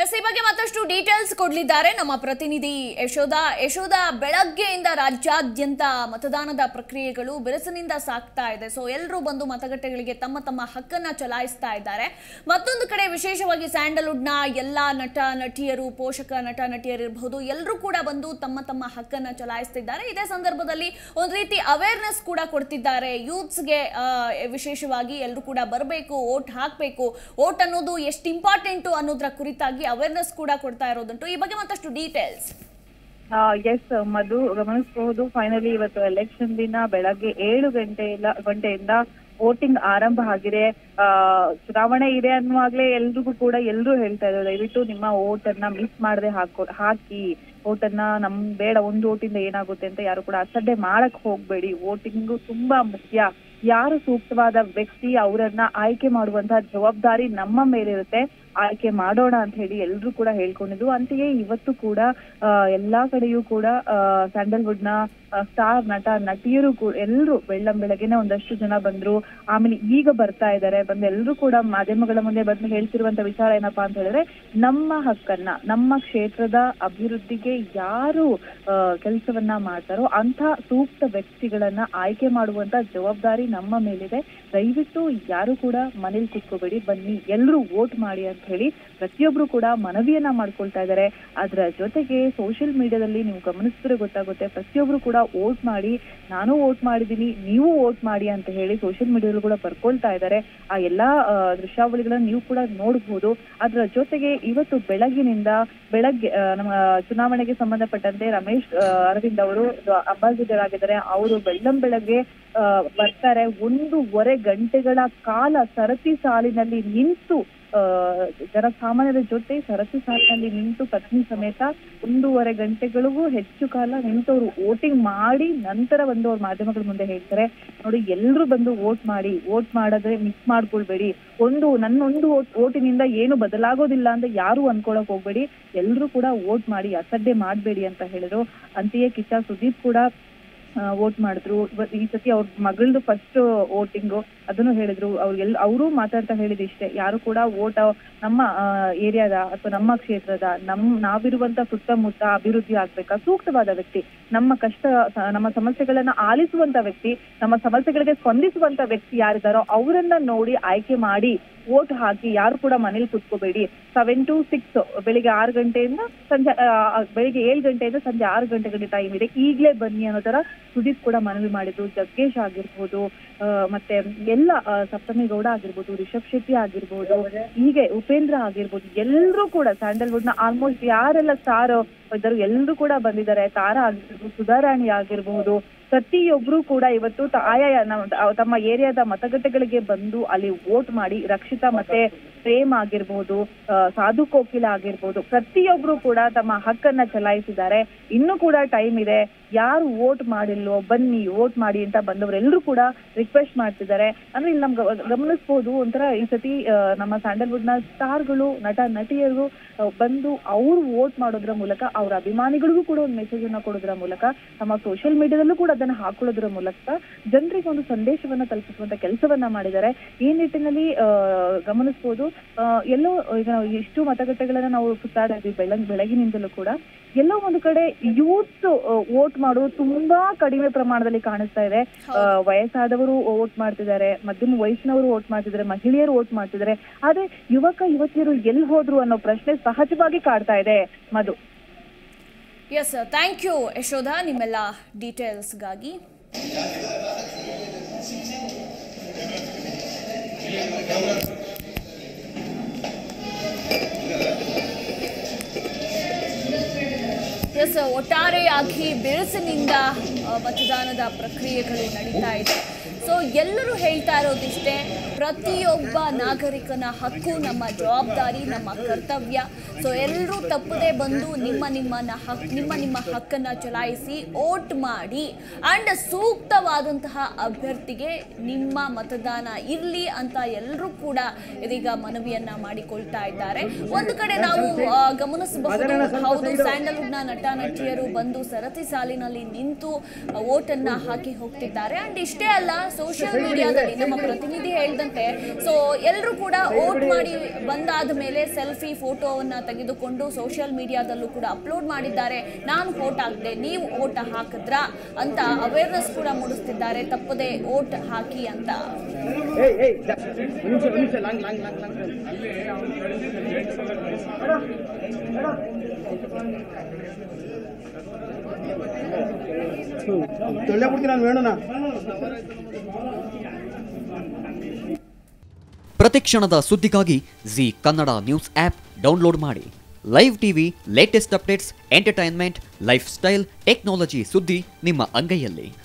S ಈ ಬಗ್ಗೆ ಮತ್ತಷ್ಟು ಡೀಟೇಲ್ಸ್ ಕೊಡಲಿದ್ದಾರೆ ನಮ್ಮ ಪ್ರತಿನಿಧಿ ಯಶೋಧ ಯಶೋಧ ಬೆಳಗ್ಗೆಯಿಂದ ರಾಜ್ಯಾದ್ಯಂತ ಮತದಾನದ ಪ್ರಕ್ರಿಯೆಗಳು ಬಿರುಸಿನಿಂದ ಸಾಗ್ತಾ ಇದೆ ಸೊ ಎಲ್ಲರೂ ಬಂದು ಮತಗಟ್ಟೆಗಳಿಗೆ ತಮ್ಮ ತಮ್ಮ ಹಕ್ಕನ್ನ ಚಲಾಯಿಸ್ತಾ ಇದ್ದಾರೆ ಮತ್ತೊಂದು ಕಡೆ ವಿಶೇಷವಾಗಿ ಸ್ಯಾಂಡಲ್ವುಡ್ನ ಎಲ್ಲ ನಟ ನಟಿಯರು ಪೋಷಕ ನಟ ನಟಿಯರು ಇರಬಹುದು ಎಲ್ಲರೂ ಕೂಡ ಬಂದು ತಮ್ಮ ತಮ್ಮ ಹಕ್ಕನ್ನ ಚಲಾಯಿಸ್ತಿದ್ದಾರೆ ಇದೇ ಸಂದರ್ಭದಲ್ಲಿ ಒಂದು ರೀತಿ ಅವೇರ್ನೆಸ್ ಕೂಡ ಕೊಡ್ತಿದ್ದಾರೆ ಯೂತ್ಸ್ಗೆ ವಿಶೇಷವಾಗಿ ಎಲ್ಲರೂ ಕೂಡ ಬರಬೇಕು ವೋಟ್ ಹಾಕಬೇಕು ವೋಟ್ ಅನ್ನೋದು ಎಷ್ಟು ಇಂಪಾರ್ಟೆಂಟು ಅನ್ನೋದ್ರ ಕುರಿತಾಗಿ ಅವೇರ್ನೆಸ್ ಕೂಡ ಕೊಡ್ತಾ ಇರೋದುಂಟು ಈ ಬಗ್ಗೆ ಮತ್ತಷ್ಟು ಡೀಟೇಲ್ಸ್ ಎಸ್ ಮಧು ಗಮನಿಸಬಹುದು ಫೈನಲಿ ಇವತ್ತು ಎಲೆಕ್ಷನ್ ದಿನ ಬೆಳಗ್ಗೆ ಏಳು ಗಂಟೆಯಿಂದ ಗಂಟೆಯಿಂದ ವೋಟಿಂಗ್ ಆರಂಭ ಆಗಿದೆ ಆ ಚುನಾವಣೆ ಇದೆ ಅನ್ನುವಾಗ್ಲೇ ಎಲ್ರಿಗೂ ಕೂಡ ಎಲ್ರು ಹೇಳ್ತಾ ಇದ್ದಾರೆ ದಯವಿಟ್ಟು ನಿಮ್ಮ ವೋಟ್ ಅನ್ನ ಮಿಸ್ ಮಾಡದೆ ಹಾಕೋ ಹಾಕಿ ವೋಟ್ ಅನ್ನ ನಮ್ ಬೇಡ ಒಂದು ವೋಟಿಂದ ಏನಾಗುತ್ತೆ ಅಂತ ಯಾರು ಕೂಡ ಅಸಡ್ಡೆ ಮಾಡಕ್ ಹೋಗ್ಬೇಡಿ ವೋಟಿಂಗ್ ತುಂಬಾ ಮುಖ್ಯ ಯಾರು ಸೂಕ್ತವಾದ ವ್ಯಕ್ತಿ ಅವರನ್ನ ಆಯ್ಕೆ ಮಾಡುವಂತಹ ಜವಾಬ್ದಾರಿ ನಮ್ಮ ಮೇಲಿರುತ್ತೆ ಆಯ್ಕೆ ಮಾಡೋಣ ಅಂತ ಹೇಳಿ ಎಲ್ರು ಕೂಡ ಹೇಳ್ಕೊಂಡಿದ್ದು ಅಂತೆಯೇ ಇವತ್ತು ಕೂಡ ಆ, ಎಲ್ಲಾ ಕಡೆಯೂ ಕೂಡ ಸ್ಯಾಂಡಲ್ವುಡ್ ನ ಸ್ಟಾರ್ ನಟ ನಟಿಯರು ಕೂಡ ಎಲ್ಲರೂ ಬೆಳ್ಳಂ ಬೆಳಗ್ಗೆನೆ ಒಂದಷ್ಟು ಜನ ಬಂದ್ರು ಆಮೇಲೆ ಈಗ ಬರ್ತಾ ಇದ್ದಾರೆ ಬಂದು ಎಲ್ಲರೂ ಕೂಡ ಮಾಧ್ಯಮಗಳ ಮುಂದೆ ಬಂದು ಹೇಳ್ತಿರುವಂತ ವಿಚಾರ ಏನಪ್ಪಾ ಅಂತ ಹೇಳಿದ್ರೆ ನಮ್ಮ ಹಕ್ಕನ್ನ ನಮ್ಮ ಕ್ಷೇತ್ರದ ಅಭಿವೃದ್ಧಿಗೆ ಯಾರು ಕೆಲಸವನ್ನ ಮಾಡ್ತಾರೋ ಅಂತ ಸೂಕ್ತ ವ್ಯಕ್ತಿಗಳನ್ನ ಆಯ್ಕೆ ಮಾಡುವಂತ ಜವಾಬ್ದಾರಿ ನಮ್ಮ ಮೇಲಿದೆ ದಯವಿಟ್ಟು ಯಾರು ಕೂಡ ಮನೇಲಿ ಕುತ್ಕೋಬೇಡಿ ಬನ್ನಿ ಎಲ್ಲರೂ ವೋಟ್ ಮಾಡಿ ಅಂತ ಹೇಳಿ ಪ್ರತಿಯೊಬ್ರು ಕೂಡ ಮನವಿಯನ್ನ ಮಾಡ್ಕೊಳ್ತಾ ಇದ್ದಾರೆ ಅದರ ಜೊತೆಗೆ ಸೋಷಿಯಲ್ ಮೀಡಿಯಾದಲ್ಲಿ ನೀವು ಗಮನಿಸಿದ್ರೆ ಗೊತ್ತಾಗುತ್ತೆ ಪ್ರತಿಯೊಬ್ರು ಕೂಡ ವೋಟ್ ಮಾಡಿ ನಾನು ವೋಟ್ ಮಾಡಿದೀನಿ ನೀವು ವೋಟ್ ಮಾಡಿ ಅಂತ ಹೇಳಿ ಸೋಷಿಯಲ್ ಮೀಡಿಯಾದಲ್ಲೂ ಕೂಡ ಬರ್ಕೊಳ್ತಾ ಇದ್ದಾರೆ ಆ ಎಲ್ಲಾ ಆ, ದೃಶ್ಯಾವಳಿಗಳನ್ನ ನೀವು ಕೂಡ ನೋಡಬಹುದು ಅದರ ಜೊತೆಗೆ ಇವತ್ತು ಬೆಳಗಿನಿಂದ ಬೆಳಗ್ಗೆ ಆ, ನಮ್ಮ ಚುನಾವಣೆಗೆ ಸಂಬಂಧಪಟ್ಟಂತೆ ರಮೇಶ್ ಆ, ಅರವಿಂದ್ ಅವರು ಅಂಬಾಸಿಡರ್ ಆಗಿದ್ದಾರೆ ಅವರು ಬೆಳ್ಳಂ ಬೆಳಗ್ಗೆ ಆ, ಬರ್ತಾರೆ ಒಂದೂವರೆ ಗಂಟೆಗಳ ಕಾಲ ಸರತಿ ಸಾಲಿನಲ್ಲಿ ನಿಂತು ಆ, ಜನಸಾಮಾನ್ಯರ ಜೊತೆ ಸರತಿ ಸಾಲಿನಲ್ಲಿ ನಿಂತು ಪತ್ನಿ ಸಮೇತ ಒಂದೂವರೆ ಗಂಟೆಗಳಿಗೂ ಹೆಚ್ಚು ಕಾಲ ನಿಂತು ಅವರು ವೋಟಿಂಗ್ ಮಾಡಿ ನಂತರ ಬಂದು ಅವ್ರ ಮಾಧ್ಯಮಗಳ ಮುಂದೆ ಹೇಳ್ತಾರೆ ನೋಡಿ ಎಲ್ಲರೂ ಬಂದು ವೋಟ್ ಮಾಡಿ ವೋಟ್ ಮಾಡಿದ್ರೆ ಮಿಸ್ ಮಾಡ್ಕೊಳ್ಬೇಡಿ ಒಂದು ನನ್ನೊಂದು ಓಟಿನಿಂದ ಏನು ಬದಲಾಗೋದಿಲ್ಲ ಅಂತ ಯಾರು ಅನ್ಕೊಳಕ್ ಹೋಗ್ಬೇಡಿ ಎಲ್ಲರೂ ಕೂಡ ವೋಟ್ ಮಾಡಿ ಅಸಡ್ಡೆ ಮಾಡ್ಬೇಡಿ ಅಂತ ಹೇಳಿದ್ರು ಅಂತೆಯೇ ಕಿಚ್ಚ ಸುದೀಪ್ ಕೂಡ ವೋಟ್ ಮಾಡಿದ್ರು ಇವ- ಈ ಸತಿ ಅವ್ರ ಮಗಳದು ಫಸ್ಟ್ ವೋಟಿಂಗು ಅದನ್ನು ಹೇಳಿದ್ರು ಅವ್ರಿಗೆಲ್ಲ ಅವರು ಮಾತಾಡ್ತಾ ಹೇಳಿದ ಇಷ್ಟೇ ಯಾರು ಕೂಡ ವೋಟ್ ನಮ್ಮ ಏರಿಯಾದ ಅಥವಾ ನಮ್ಮ ಕ್ಷೇತ್ರದ ನಮ್ ನಾವಿರುವಂತ ಸುತ್ತಮುತ್ತ ಅಭಿವೃದ್ಧಿ ಆಗ್ಬೇಕಾ ಸೂಕ್ತವಾದ ವ್ಯಕ್ತಿ ನಮ್ಮ ಕಷ್ಟ ಸ- ನಮ್ಮ ಸಮಸ್ಯೆಗಳನ್ನ ಆಲಿಸುವಂತ ವ್ಯಕ್ತಿ ನಮ್ಮ ಸಮಸ್ಯೆಗಳಿಗೆ ಸ್ಪಂದಿಸುವಂತ ವ್ಯಕ್ತಿ ಯಾರಿದ್ದಾರೋ ಅವರನ್ನ ನೋಡಿ ಆಯ್ಕೆ ಮಾಡಿ ವೋಟ್ ಹಾಕಿ ಯಾರು ಕೂಡ ಮನೇಲಿ ಕುತ್ಕೋಬೇಡಿ ಸೆವೆನ್ ಟು ಸಿಕ್ಸ್ ಬೆಳಿಗ್ಗೆ ಆರು ಗಂಟೆಯಿಂದ ಸಂಜೆ ಆ, ಆ, ಬೆಳಿಗ್ಗೆ ಏಳು ಗಂಟೆಯಿಂದ ಸಂಜೆ ಆರು ಗಂಟೆಗೆ ಟೈಮ್ ಇದೆ ಈಗಲೇ ಬನ್ನಿ ಅನ್ನೋ ತರ ಸುದೀಪ್ ಕೂಡ ಮನವಿ ಮಾಡಿದ್ರು ಜಗ್ಗೇಶ್ ಆಗಿರ್ಬೋದು ಆ, ಮತ್ತೆ ಎಲ್ಲ ಆ, ಸಪ್ತಮಿ ಗೌಡ ಆಗಿರ್ಬೋದು ರಿಷಬ್ ಶೆಟ್ಟಿ ಆಗಿರ್ಬೋದು ಹೀಗೆ ಉಪೇಂದ್ರ ಆಗಿರ್ಬೋದು ಎಲ್ಲರೂ ಕೂಡ ಸ್ಯಾಂಡಲ್ವುಡ್ ನ ಆಲ್ಮೋಸ್ಟ್ ಯಾರೆಲ್ಲ ಸ್ಟಾರ್ ಇದ್ದರು ಎಲ್ಲರೂ ಕೂಡ ಬಂದಿದ್ದಾರೆ ತಾರಾ ಆಗಿರ್ಬೋದು ಸುಧಾರಾಣಿ ಆಗಿರ್ಬೋದು ಪ್ರತಿಯೊಬ್ರು ಕೂಡ ಇವತ್ತು ತ- ಆಯಾ ನಮ್ಮ ತಮ್ಮ ಏರಿಯಾದ ಮತಗಟ್ಟೆಗಳಿಗೆ ಬಂದು ಅಲ್ಲಿ ವೋಟ್ ಮಾಡಿ ರಕ್ಷಿತಾ ಮತ್ತೆ ಪ್ರೇಮ್ ಆಗಿರ್ಬೋದು ಆ, ಸಾಧು ಕೋಕಿಲ ಆಗಿರ್ಬೋದು ಪ್ರತಿಯೊಬ್ರು ಕೂಡ ತಮ್ಮ ಹಕ್ಕನ್ನ ಚಲಾಯಿಸಿದ್ದಾರೆ ಇನ್ನು ಕೂಡ ಟೈಮ್ ಇದೆ ಯಾರು ವೋಟ್ ಮಾಡಿಲ್ವೋ ಬನ್ನಿ ವೋಟ್ ಮಾಡಿ ಅಂತ ಬಂದವರೆಲ್ಲರೂ ಕೂಡ ರಿಕ್ವೆಸ್ಟ್ ಮಾಡ್ತಿದ್ದಾರೆ ಅಂದ್ರೆ ಇಲ್ಲಿ ನಮ್ಗೆ ಗಮನಿಸ್ಬೋದು ಒಂಥರ ಈ ಸತಿ ಆ, ನಮ್ಮ ಸ್ಯಾಂಡಲ್ವುಡ್ ನ ಸ್ಟಾರ್ಗಳು ನಟ ನಟಿಯರು ಆ, ಬಂದು ಅವ್ರು ವೋಟ್ ಮಾಡೋದ್ರ ಮೂಲಕ ಅವ್ರ ಅಭಿಮಾನಿಗಳಿಗೂ ಕೂಡ ಒಂದು ಮೆಸೇಜ್ ಅನ್ನ ಕೊಡೋದ್ರ ಮೂಲಕ ನಮ್ಮ ಸೋಷಿಯಲ್ ಮೀಡಿಯಾದಲ್ಲೂ ಕೂಡ ಅದನ್ನ ಹಾಕೊಳ್ಳೋದ್ರ ಮೂಲಕ ಜನರಿಗೆ ಒಂದು ಸಂದೇಶವನ್ನ ತಲುಪಿಸುವಂತ ಕೆಲಸವನ್ನ ಮಾಡಿದ್ದಾರೆ ಈ ನಿಟ್ಟಿನಲ್ಲಿ ಆ, ಗಮನಿಸ್ಬೋದು ಆ, ಎಲ್ಲೋ ಈಗ ನಾವು ಎಷ್ಟು ಮತಗಟ್ಟೆಗಳನ್ನ ನಾವು ಸುತ್ತಾಡ್ತಾ ಇದ್ವಿ ಬೆಳಗ್ ಬೆಳಗಿನಿಂದಲೂ ಕೂಡ ಎಲ್ಲೋ ಒಂದು ಕಡೆ ಯೂತ್ ವೋಟ್ ಮಾಡೋದು ತುಂಬಾ ಕಡಿಮೆ ಪ್ರಮಾಣದಲ್ಲಿ ಕಾಣಿಸ್ತಾ ಇದೆ ಆ, ವಯಸ್ಸಾದವರು ವೋಟ್ ಮಾಡ್ತಿದ್ದಾರೆ ಮಧ್ಯಮ ವಯಸ್ಸಿನವರು ವೋಟ್ ಮಾಡ್ತಿದ್ದಾರೆ ಮಹಿಳೆಯರು ವೋಟ್ ಮಾಡ್ತಿದ್ದಾರೆ ಆದ್ರೆ ಯುವಕ ಯುವತಿಯರು ಎಲ್ಲಿ ಹೋದ್ರು ಅನ್ನೋ ಪ್ರಶ್ನೆ ಸಹಜವಾಗಿ ಕಾಡ್ತಾ ಇದೆ Madhu yes thank you Yashoda ನಿಮ್ಮೆಲ್ಲ ಡೀಟೇಲ್ಸ್ಗಾಗಿ ಎಸ್ ಒಟ್ಟಾರೆಯಾಗಿ ಬಿರುಸಿನಿಂದ ಆ, ಮತದಾನದ ಪ್ರಕ್ರಿಯೆಗಳು ನಡೀತಾ ಇದೆ ಸೊ ಎಲ್ಲರೂ ಹೇಳ್ತಾ ಇರೋದಿಷ್ಟೇ ಪ್ರತಿಯೊಬ್ಬ ನಾಗರಿಕನ ಹಕ್ಕು ನಮ್ಮ ಜವಾಬ್ದಾರಿ ನಮ್ಮ ಕರ್ತವ್ಯ ಸೊ ಎಲ್ಲರೂ ತಪ್ಪದೆ ಬಂದು ನಿಮ್ಮ ನಿಮ್ಮನ್ನ ಹಕ್ ನಿಮ್ಮ ನಿಮ್ಮ ಹಕ್ಕನ್ನು ಚಲಾಯಿಸಿ ಓಟ್ ಮಾಡಿ ಆ್ಯಂಡ್ ಸೂಕ್ತವಾದಂತಹ ಅಭ್ಯರ್ಥಿಗೆ ನಿಮ್ಮ ಮತದಾನ ಇರಲಿ ಅಂತ ಎಲ್ಲರೂ ಕೂಡ ಇದೀಗ ಮನವಿಯನ್ನ ಮಾಡಿಕೊಳ್ತಾ ಇದ್ದಾರೆ ಒಂದು ಕಡೆ ನಾವು ಆ, ಗಮನಿಸಬಹುದು ಹೌದು ಸ್ಯಾಂಡಲ್ವುಡ್ನ ನಟ ನಟಿಯರು ಬಂದು ಸರತಿ ಸಾಲಿನಲ್ಲಿ ನಿಂತು ವೋಟನ್ನ ಹಾಕಿ ಹೋಗ್ತಿದ್ದಾರೆ ಅಂಡ್ ಇಷ್ಟೇ ಅಲ್ಲ ಸೋಷಿಯಲ್ ಮೀಡಿಯಾದಲ್ಲಿ ನಮ್ಮ ಪ್ರತಿನಿಧಿ ಹೇಳ್ದಂಗೆ ಸೇರಿದಂತೆ ಸೊ ಎಲ್ಲರೂ ಕೂಡ ವೋಟ್ ಮಾಡಿ ಬಂದಾದ ಮೇಲೆ ಸೆಲ್ಫಿ ಫೋಟೋವನ್ನ ತೆಗೆದುಕೊಂಡು ಸೋಷಿಯಲ್ ಮೀಡಿಯಾದಲ್ಲೂ ಕೂಡ ಅಪ್ಲೋಡ್ ಮಾಡಿದ್ದಾರೆ ನಾನು ವೋಟ್ ಹಾಕಿದೆ ನೀವು ವೋಟ್ ಹಾಕಿದ್ರಾ ಅಂತ ಅವೇರ್ನೆಸ್ ಕೂಡ ಮೂಡಿಸ್ತಿದ್ದಾರೆ ತಪ್ಪದೆ ವೋಟ್ ಹಾಕಿ ಅಂತ ಏಯ್ ಏಯ್ ದ- ಒಂದ್ ನಿಮಿಷ ಒಂದ್ ನಿಮಿಷ ಲಾಂಗ್ ಲಾಂಗ್ ಲಾಂಗ್ ಲಾಂಗ್ ತೊಳ್ಳೆ ಬಿಡ್ತೀನಿ ನಾನು ವೇಣುನ ಪ್ರತಿಕ್ಷಣದ ಸುದ್ದಿಗಾಗಿ Zee Kannada news app download ಮಾಡಿ live TV latest updates entertainment lifestyle technology ಸುದ್ದಿ ನಿಮ್ಮ ಅಂಗೈಯಲ್ಲಿ